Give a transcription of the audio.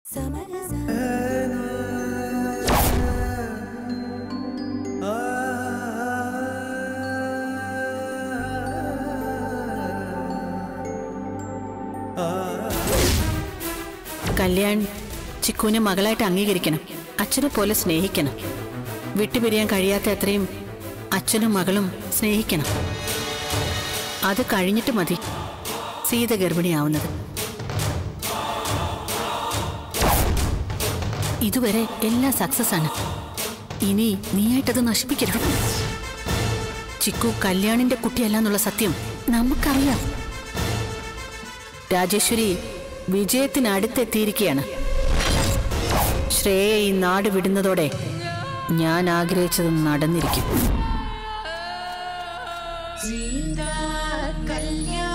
കല്യാൺ ചിക്കുവിനെ മകളായിട്ട് അംഗീകരിക്കണം അച്ഛനെ പോലെ സ്നേഹിക്കണം വിട്ടുപിരിയാൻ കഴിയാത്ത അത്രയും അച്ഛനും മകളും സ്നേഹിക്കണം അത് കഴിഞ്ഞിട്ട് മതി സീത ഗർഭിണിയാവുന്നത് ഇതുവരെ എല്ലാം സക്സസ് ആണ് ഇനി നീയായിട്ടത് നശിപ്പിക്കരുത് ചിക്കു കല്യാണിന്റെ കുട്ടിയല്ല എന്നുള്ള സത്യം നമുക്കറിയാം രാജേശ്വരി വിജയത്തിനടുത്തെത്തിയിരിക്കുകയാണ് ശ്രേയ ഈ നാട് വിടുന്നതോടെ ഞാൻ ആഗ്രഹിച്ചത് നടന്നിരിക്കും സീതാ കല്യാണ